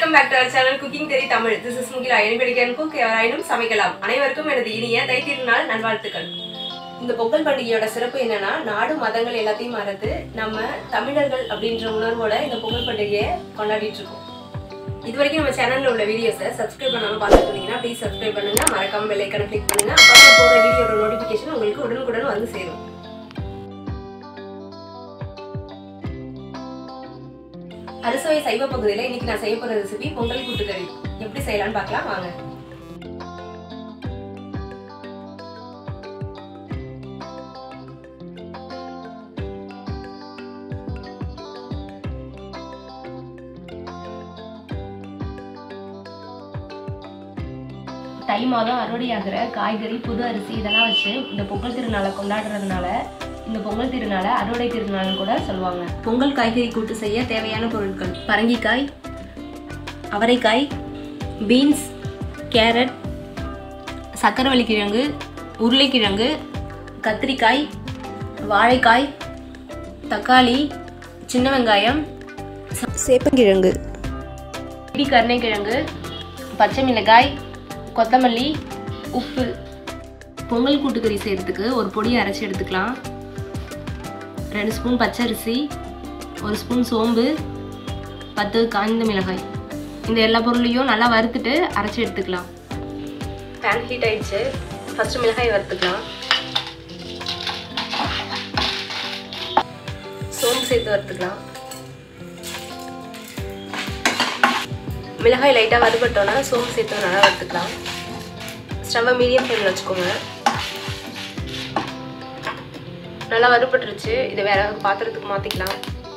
welcome back to our channel cooking தெரி Tamil this is Mukila anybody can cook யாராயினும் சமைக்கலாம் அனைவருக்கும் எனது இனிய தை திருநாள் நல்வாழ்த்துக்கள் இந்த பொங்கல் பண்டிகையோட சிறப்பு என்னன்னா நாடு மதங்கள் எல்லாத்தையும் மறந்து நம்ம தமிழர்கள் அப்படின்ற உணர்வோட இந்த பொங்கல் பண்டிகையை கொண்டாடிட்டு இருக்கோம் இது வரைக்கும் நம்ம சேனல்ல உள்ள வீடியோஸை சப்ஸ்கிரைப் பண்ணாம பார்த்துட்டு இருந்தீங்கன்னா ப்ளீஸ் சப்ஸ்கிரைப் பண்ணுங்க மறக்காம பெல் ஐக்கனை கிளிக் பண்ணுங்க அப்போ நான் போற வீடியோட நோட்டிஃபிகேஷன் உங்களுக்கு உடனுக்குடன் வந்து சேரும் அறுசுவை சைவ பகுதியில் இன்னைக்கு நான் செய்ய போற ரெசிபி பொங்கல் கூட்டுக்கறி எப்படி செய்யலாம்னு பார்க்கலாம் வாங்க தை மாதம் அறுவடையாகிற காய்கறி புது அரிசி இதெல்லாம் வச்சு இந்த பொங்கல் திருநாளை கொண்டாடுறதுனால இந்த பொங்கல் திருநாளை அறுவடை திருநாள் கூட சொல்லுவாங்க பொங்கல் காய்கறி கூட்டு செய்ய தேவையான பொருட்கள் பரங்கிக்காய் அவரைக்காய் பீன்ஸ் கேரட் சக்கரவள்ளி கிழங்கு உருளைக்கிழங்கு கத்திரிக்காய் வாழைக்காய் தக்காளி சின்ன வெங்காயம் சேப்பங்கிழங்கு இடி கருணைக்கிழங்கு பச்சை மிளகாய் கொத்தமல்லி உப்பு பொங்கல் கூட்டுக்கறி செய்கிறதுக்கு ஒரு பொடி அரைச்சி எடுத்துக்கலாம் ரெண்டு ஸ்பூன் பச்சரிசி ஒரு ஸ்பூன் சோம்பு பத்து காய்ந்த மிளகாய் இந்த எல்லா பொருளையும் நல்லா வறுத்துட்டு அரைச்சி எடுத்துக்கலாம் பேன் ஹீட் ஆயிடுச்சு ஃபஸ்ட்டு மிளகாய் வறுத்துக்கலாம் சோம்பு சேர்த்து வறுத்துக்கலாம் மிளகாய் லைட்டாக வறுபட்டோன்னா சோம்பு சேர்த்து நல்லா வறுத்துக்கலாம் ஸ்டவ்வை மீடியம் ஃப்ளேமில் வச்சுக்கோங்க நல்லா வறுபட்டுருச்சு இதை வேற ஒரு பாத்திரத்துக்கு மாற்றிக்கலாம்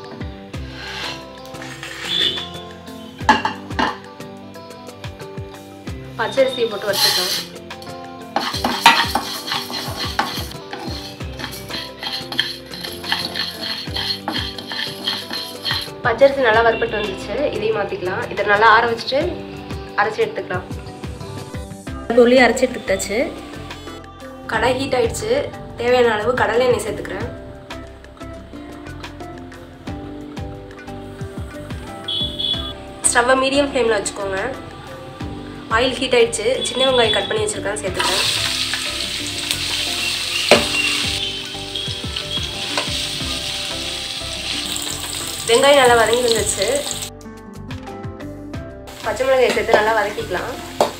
பச்சரிசியை போட்டு வறுத்துக்கலாம் பச்சரிசி நல்லா வறுபட்டு வந்துச்சு இதையும் மாற்றிக்கலாம் இதை நல்லா ஆற வச்சுட்டு அரைச்சி எடுத்துக்கலாம் பொருளி அரைச்சி எடுத்துக்கிட்டாச்சு கடாய் ஹீட் ஆயிடுச்சு தேவையான அளவு கடலை எண்ணெய் சேர்த்துக்கிறேன் ஸ்டவ்வை மீடியம் ஃப்ளேமில் வச்சுக்கோங்க ஆயில் ஹீட் ஆயிடுச்சு சின்ன வெங்காயம் கட் பண்ணி வச்சுருக்கேன் சேர்த்துக்கிறேன் வெங்காயம் நல்லா வதங்கி வந்துச்சு பச்சை மிளகாய் சேர்த்து நல்லா வதக்கிக்கலாம்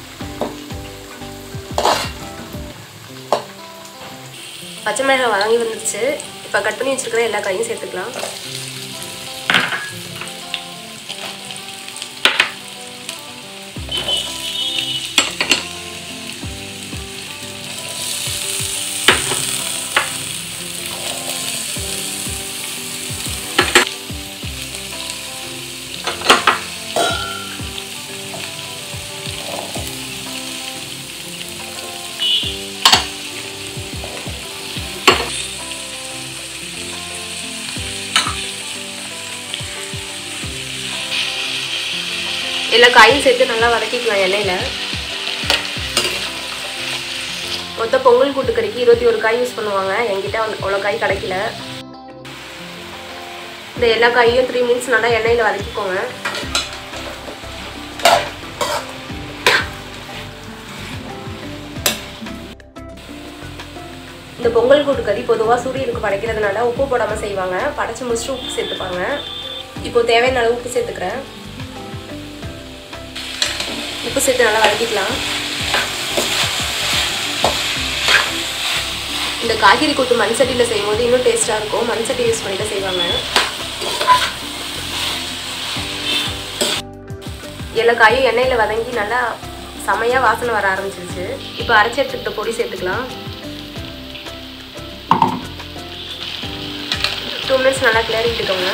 பச்சை மிளகாய் வதங்கி வந்துருச்சு இப்போ கட் பண்ணி வச்சிருக்கிற எல்லா காயும் சேர்த்துக்கலாம் எல்லா காயும் சேர்த்து நல்லா வதக்கிக்கலாம் எண்ணெயில் மொத்த பொங்கல் கூட்டுக்கறிக்கு இருபத்தி ஒரு காய் யூஸ் பண்ணுவாங்க என்கிட்ட அவ்வளோ காய் கிடைக்கல இந்த எல்லா காயும் த்ரீ மினிட்ஸ் நல்லா எண்ணெயில் வதக்கிக்கோங்க இந்த பொங்கல் கூட்டுக்கறி பொதுவாக சூரியனுக்கு படைக்கிறதுனால உப்பு போடாமல் செய்வாங்க படைச்சி முடிச்சுட்டு உப்பு சேர்த்துப்பாங்க இப்போ தேவையான அளவு உப்பு சேர்த்துக்கிறேன் உப்பு சேர்த்து நல்லா வதக்கிக்கலாம் இந்த காய்கறி கூட்டு மண் சட்டியில் செய்யும்போது இன்னும் டேஸ்ட்டாக இருக்கும் மண் சட்டி யூஸ் பண்ணிட்டு செய்வாங்க எல்லா காயும் எண்ணெயில் வதங்கி நல்லா செமையாக வாசனை வர ஆரம்பிச்சிருச்சு இப்போ அரைச்சி எடுத்துக்கிட்ட பொடி சேர்த்துக்கலாம் டூ மினிட்ஸ் நல்லா கிளறி விட்டுக்கோங்க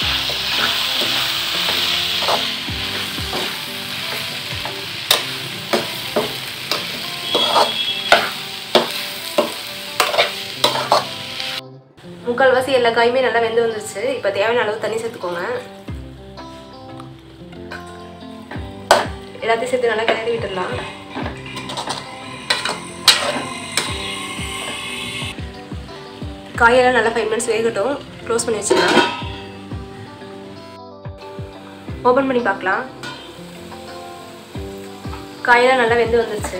முக்கால்வாசி எல்லா காயுமே நல்லா வெந்து வந்துருச்சு இப்போ தேவையான அளவு தண்ணி சேர்த்துக்கோங்க எல்லாத்தையும் சேர்த்து நல்லா கிளறி விட்டுடலாம் காயெல்லாம் நல்லா ஃபைவ் மினிட்ஸ் வேகட்டும் க்ளோஸ் பண்ணி வச்சிடலாம் ஓப்பன் பண்ணி பார்க்கலாம் காயெல்லாம் நல்லா வெந்து வந்துருச்சு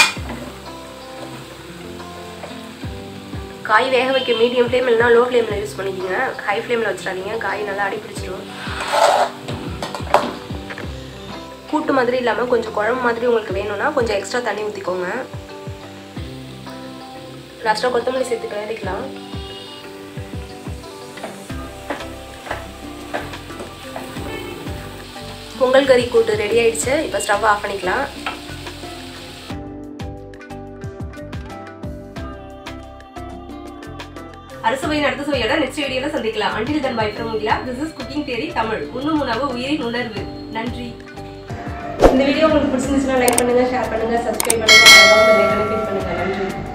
காய் வேக வைக்க மீடியம் ஃப்ளேம் இல்லைனா லோ ஃப்ளேமில் யூஸ் பண்ணிக்கோங்க ஹை ஃப்ளேமில் வச்சிடாதீங்க காய் நல்லா அடி பிடிச்சிடும் கூட்டு மாதிரி இல்லாமல் கொஞ்சம் குழம்பு மாதிரி உங்களுக்கு வேணும்னா கொஞ்சம் எக்ஸ்ட்ரா தண்ணி ஊற்றிக்கோங்க லாஸ்ட்டாக கொத்தமல்லி சேர்த்து கிளறிக்கலாம் பொங்கல் கறி கூட்டு ரெடி ஆயிடுச்சு இப்போ ஸ்டவ் ஆஃப் பண்ணிக்கலாம் அரசுவையின் அடுத்த சுவையோட நெக்ஸ்ட் வீடியோல சந்திக்கலாம் until then bye from Mukila this is cooking தேரி தமிழ் உண்ணும் உணவு உயிரின் உணர்வு நன்றி இந்த வீடியோ உங்களுக்கு பிடிச்சிருந்துச்சுன்னா லைக் பண்ணுங்க ஷேர் பண்ணுங்க சப்ஸ்கிரைப் பண்ணுங்க மறக்காம பெல் ஐகானை கிளிக் பண்ணுங்க நன்றி